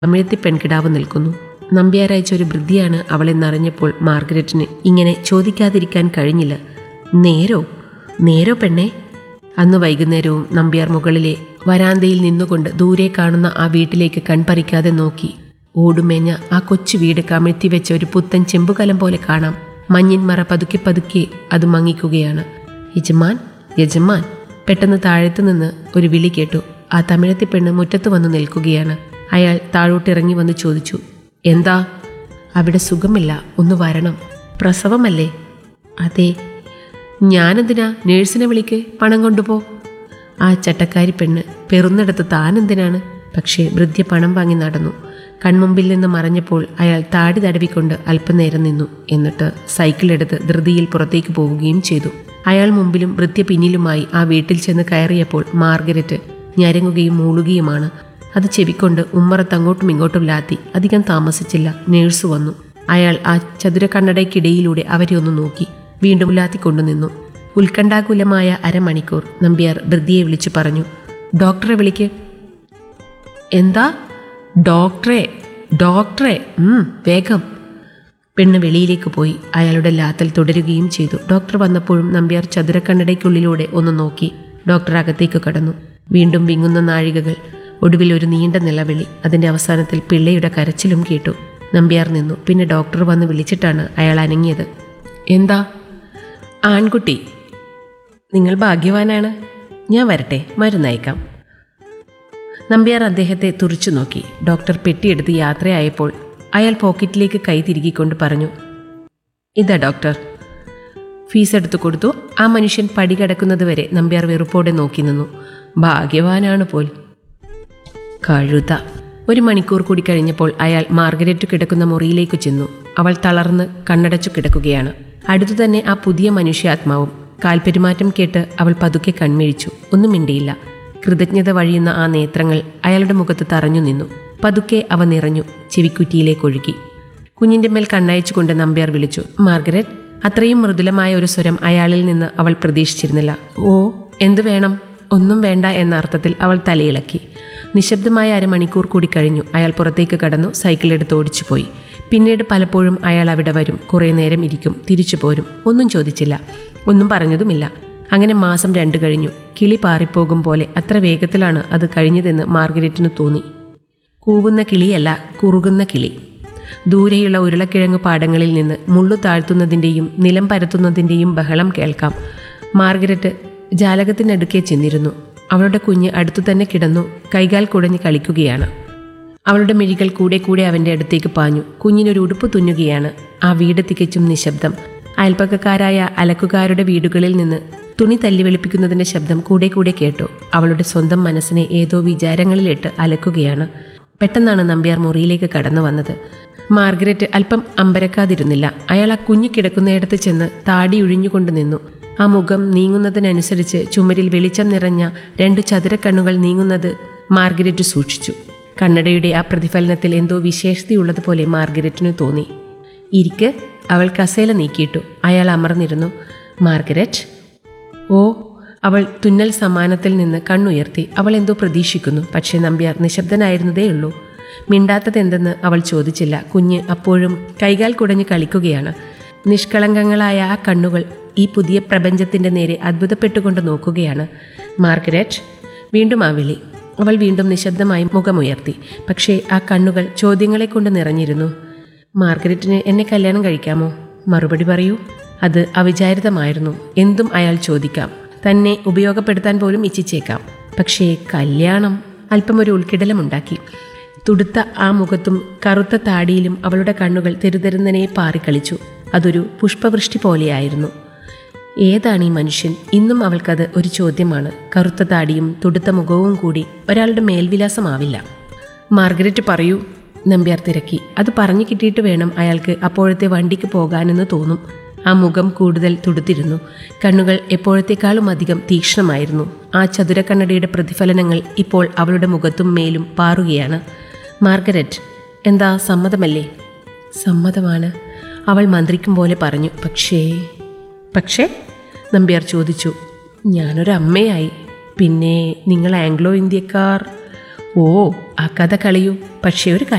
തമിഴത്തി പെൺകിടാവ് നിൽക്കുന്നു നമ്പ്യാരയച്ച ഒരു വൃദ്ധിയാണ് അവളെന്നറിഞ്ഞപ്പോൾ മാർഗരറ്റിന് ഇങ്ങനെ ചോദിക്കാതിരിക്കാൻ കഴിഞ്ഞില്ല നേരോ നേരോ പെണ്ണേ അന്ന് വൈകുന്നേരവും നമ്പ്യാർ മുകളിലെ വരാന്തയിൽ നിന്നുകൊണ്ട് ദൂരെ കാണുന്ന ആ വീട്ടിലേക്ക് കൺപറിക്കാതെ നോക്കി ഓടുമേഞ്ഞ ആ കൊച്ചു വീട് കമിഴ്ത്തി വെച്ച ഒരു പുത്തൻ ചെമ്പുകലം പോലെ കാണാം മഞ്ഞിൻ മറ പതുക്കെ പതുക്കെ അത് മങ്ങിക്കുകയാണ് യജമാൻ യജമാൻ പെട്ടെന്ന് താഴത്തു നിന്ന് ഒരു വിളി കേട്ടു ആ തമിഴത്തി പെണ്ണ് മുറ്റത്ത് വന്ന് നിൽക്കുകയാണ് അയാൾ താഴോട്ടിറങ്ങി വന്ന് ചോദിച്ചു എന്താ അവിടെ സുഖമില്ല ഒന്ന് വരണം പ്രസവമല്ലേ അതെ ഞാനെന്തിനാ നേഴ്സിനെ വിളിക്ക് പണം കൊണ്ടുപോ ആ ചട്ടക്കാരി പെണ്ണ് പെറുന്നിടത്ത് താനെന്തിനാണ് പക്ഷേ വൃദ്ധ്യ പണം വാങ്ങി നടന്നു കൺമുമ്പിൽ നിന്ന് മറഞ്ഞപ്പോൾ അയാൾ താടി തടവിക്കൊണ്ട് അല്പനേരം നിന്നു എന്നിട്ട് സൈക്കിളെടുത്ത് ധൃതിയിൽ പുറത്തേക്ക് പോവുകയും ചെയ്തു അയാൾ മുമ്പിലും വൃത്യ പിന്നിലുമായി ആ വീട്ടിൽ ചെന്ന് കയറിയപ്പോൾ മാർഗരറ്റ് ഞരങ്ങുകയും മൂളുകയുമാണ് അത് ചെവിക്കൊണ്ട് ഉമ്മറത്ത് അങ്ങോട്ടും ഇങ്ങോട്ടും ലാത്തി അധികം താമസിച്ചില്ല നേഴ്സ് വന്നു അയാൾ ആ ചതുരക്കണ്ണടയ്ക്കിടയിലൂടെ അവരെ ഒന്ന് നോക്കി വീണ്ടും ലാത്തിക്കൊണ്ടു നിന്നു ഉത്കണ്ഠാകുലമായ അരമണിക്കൂർ നമ്പ്യാർ വൃദ്ധിയെ വിളിച്ചു പറഞ്ഞു ഡോക്ടറെ വിളിക്ക് എന്താ ഡോക്ടറെ ഡോക്ടറെ ഉം, വേഗം പെണ്ണ് വെളിയിലേക്ക് പോയി അയാളുടെ ലാത്തൽ തുടരുകയും ചെയ്തു ഡോക്ടർ വന്നപ്പോഴും നമ്പ്യാർ ചതുരക്കണ്ണടയ്ക്കുള്ളിലൂടെ ഒന്ന് നോക്കി ഡോക്ടർ അകത്തേക്ക് കടന്നു വീണ്ടും വിങ്ങുന്ന നാഴികകൾ ഒടുവിൽ ഒരു നീണ്ട നിലവിളി അതിന്റെ അവസാനത്തിൽ പിള്ളയുടെ കരച്ചിലും കേട്ടു നമ്പ്യാർ നിന്നു പിന്നെ ഡോക്ടർ വന്ന് വിളിച്ചിട്ടാണ് അയാൾ അനങ്ങിയത് എന്താ ആൺകുട്ടി നിങ്ങൾ ഭാഗ്യവാനാണ് ഞാൻ വരട്ടെ മരുന്നയക്കാം നമ്പ്യാർ അദ്ദേഹത്തെ തുറിച്ചു നോക്കി ഡോക്ടർ പെട്ടിയെടുത്ത് യാത്രയായപ്പോൾ അയാൾ പോക്കറ്റിലേക്ക് കൈ തിരുകിക്കൊണ്ട് പറഞ്ഞു ഇതാ ഡോക്ടർ ഫീസ് എടുത്തു കൊടുത്തു ആ മനുഷ്യൻ പടി കടക്കുന്നതുവരെ നമ്പ്യാർ വെറുപ്പോടെ നോക്കി നിന്നു ഭാഗ്യവാനാണ് പോൽ കഴുത ഒരു മണിക്കൂർ കൂടി കഴിഞ്ഞപ്പോൾ അയാൾ മാർഗരറ്റ് കിടക്കുന്ന മുറിയിലേക്ക് ചെന്നു അവൾ തളർന്ന് കണ്ണടച്ചു കിടക്കുകയാണ് അടുത്തു തന്നെ ആ പുതിയ മനുഷ്യാത്മാവും കാൽപെരുമാറ്റം കേട്ട് അവൾ പതുക്കെ കൺമിഴിച്ചു ഒന്നും മിണ്ടിയില്ല കൃതജ്ഞത വഴിയുന്ന ആ നേത്രങ്ങൾ അയാളുടെ മുഖത്ത് തറഞ്ഞു നിന്നു പതുക്കെ അവ നിറഞ്ഞു ചെവിക്കുറ്റിയിലേക്ക് ഒഴുകി കുഞ്ഞിന്റെ മേൽ കണ്ണയച്ചുകൊണ്ട് നമ്പ്യാർ വിളിച്ചു മാർഗരറ്റ് അത്രയും മൃദുലമായ ഒരു സ്വരം അയാളിൽ നിന്ന് അവൾ പ്രതീക്ഷിച്ചിരുന്നില്ല ഓ എന്തു വേണം ഒന്നും വേണ്ട എന്ന അർത്ഥത്തിൽ അവൾ തലയിളക്കി നിശബ്ദമായ അരമണിക്കൂർ കൂടി കഴിഞ്ഞു അയാൾ പുറത്തേക്ക് കടന്നു സൈക്കിളെടുത്ത് ഓടിച്ചുപോയി പിന്നീട് പലപ്പോഴും അയാൾ അവിടെ വരും കുറേ നേരം ഇരിക്കും തിരിച്ചു പോരും ഒന്നും ചോദിച്ചില്ല ഒന്നും പറഞ്ഞതുമില്ല അങ്ങനെ മാസം രണ്ടു കഴിഞ്ഞു കിളി പാറിപ്പോകും പോലെ അത്ര വേഗത്തിലാണ് അത് കഴിഞ്ഞതെന്ന് മാർഗരറ്റിന് തോന്നി കൂവുന്ന കിളിയല്ല കുറുകുന്ന കിളി ദൂരെയുള്ള ഉരുളക്കിഴങ്ങ് പാടങ്ങളിൽ നിന്ന് മുള്ളു താഴ്ത്തുന്നതിൻ്റെയും നിലം പരത്തുന്നതിൻ്റെയും ബഹളം കേൾക്കാം മാർഗരറ്റ് ജാലകത്തിനടുക്കെ ചെന്നിരുന്നു അവളുടെ കുഞ്ഞ് അടുത്തു തന്നെ കിടന്നു കൈകാൽ കുടഞ്ഞ് കളിക്കുകയാണ് അവളുടെ മിഴികൾ കൂടെ കൂടെ അവൻ്റെ അടുത്തേക്ക് പാഞ്ഞു കുഞ്ഞിനൊരു ഉടുപ്പ് തുന്നുകയാണ് ആ വീട് തികച്ചും നിശബ്ദം അയൽപ്പക്കക്കാരായ അലക്കുകാരുടെ വീടുകളിൽ നിന്ന് തുണി തല്ലി വെളുപ്പിക്കുന്നതിൻ്റെ ശബ്ദം കൂടെ കൂടെ കേട്ടു അവളുടെ സ്വന്തം മനസ്സിനെ ഏതോ വിചാരങ്ങളിലിട്ട് അലക്കുകയാണ് പെട്ടെന്നാണ് നമ്പ്യാർ മുറിയിലേക്ക് കടന്നു വന്നത് മാർഗരറ്റ് അല്പം അമ്പരക്കാതിരുന്നില്ല അയാൾ ആ കുഞ്ഞു കിടക്കുന്നയിടത്ത് ചെന്ന് താടി ഒഴിഞ്ഞുകൊണ്ട് നിന്നു ആ മുഖം നീങ്ങുന്നതിനനുസരിച്ച് ചുമരിൽ വെളിച്ചം നിറഞ്ഞ രണ്ട് ചതുരക്കണ്ണുകൾ നീങ്ങുന്നത് മാർഗരറ്റ് സൂക്ഷിച്ചു കണ്ണടയുടെ ആ പ്രതിഫലനത്തിൽ എന്തോ വിശേഷതയുള്ളതുപോലെ മാർഗരറ്റിന് തോന്നി ഇരിക്ക് അവൾ കസേല നീക്കിയിട്ടു അയാൾ അമർന്നിരുന്നു മാർഗരറ്റ് ഓ അവൾ തുന്നൽ സമ്മാനത്തിൽ നിന്ന് കണ്ണുയർത്തി അവൾ എന്തോ പ്രതീക്ഷിക്കുന്നു പക്ഷേ നമ്പ്യാർ നിശബ്ദനായിരുന്നതേയുള്ളൂ മിണ്ടാത്തതെന്തെന്ന് അവൾ ചോദിച്ചില്ല കുഞ്ഞ് അപ്പോഴും കൈകാൽ കുടഞ്ഞ് കളിക്കുകയാണ് നിഷ്കളങ്കങ്ങളായ ആ കണ്ണുകൾ ഈ പുതിയ പ്രപഞ്ചത്തിന്റെ നേരെ അത്ഭുതപ്പെട്ടുകൊണ്ട് നോക്കുകയാണ് മാർഗരറ്റ് വീണ്ടും ആ വിളി അവൾ വീണ്ടും നിശബ്ദമായി മുഖമുയർത്തി പക്ഷേ ആ കണ്ണുകൾ ചോദ്യങ്ങളെ കൊണ്ട് നിറഞ്ഞിരുന്നു മാർഗരറ്റിന് എന്നെ കല്യാണം കഴിക്കാമോ മറുപടി പറയൂ അത് അവിചാരിതമായിരുന്നു എന്തും അയാൾ ചോദിക്കാം തന്നെ ഉപയോഗപ്പെടുത്താൻ പോലും ഇച്ഛിച്ചേക്കാം പക്ഷേ കല്യാണം അല്പം ഒരു ഉൾക്കിടലമുണ്ടാക്കി തുടുത്ത ആ മുഖത്തും കറുത്ത താടിയിലും അവളുടെ കണ്ണുകൾ തെരുതെരുന്നനെ പാറിക്കളിച്ചു അതൊരു പുഷ്പവൃഷ്ടി പോലെയായിരുന്നു ഏതാണ് ഈ മനുഷ്യൻ ഇന്നും അവൾക്കത് ഒരു ചോദ്യമാണ് കറുത്ത താടിയും തുടുത്ത മുഖവും കൂടി ഒരാളുടെ മേൽവിലാസമാവില്ല മാർഗരറ്റ് പറയൂ നമ്പ്യാർ തിരക്കി അത് പറഞ്ഞു കിട്ടിയിട്ട് വേണം അയാൾക്ക് അപ്പോഴത്തെ വണ്ടിക്ക് പോകാനെന്ന് തോന്നും ആ മുഖം കൂടുതൽ തുടുത്തിരുന്നു കണ്ണുകൾ എപ്പോഴത്തേക്കാളും അധികം തീക്ഷ്ണമായിരുന്നു ആ ചതുരക്കണ്ണടയുടെ പ്രതിഫലനങ്ങൾ ഇപ്പോൾ അവളുടെ മുഖത്തും മേലും പാറുകയാണ് മാർഗരറ്റ് എന്താ സമ്മതമല്ലേ സമ്മതമാണ് അവൾ മന്ത്രിക്കും പോലെ പറഞ്ഞു പക്ഷേ പക്ഷേ നമ്പ്യാർ ചോദിച്ചു ഞാനൊരു അമ്മയായി പിന്നെ നിങ്ങൾ ആംഗ്ലോ ഇന്ത്യക്കാർ ഓ ആ കഥ കളിയൂ പക്ഷേ ഒരു കാര്യം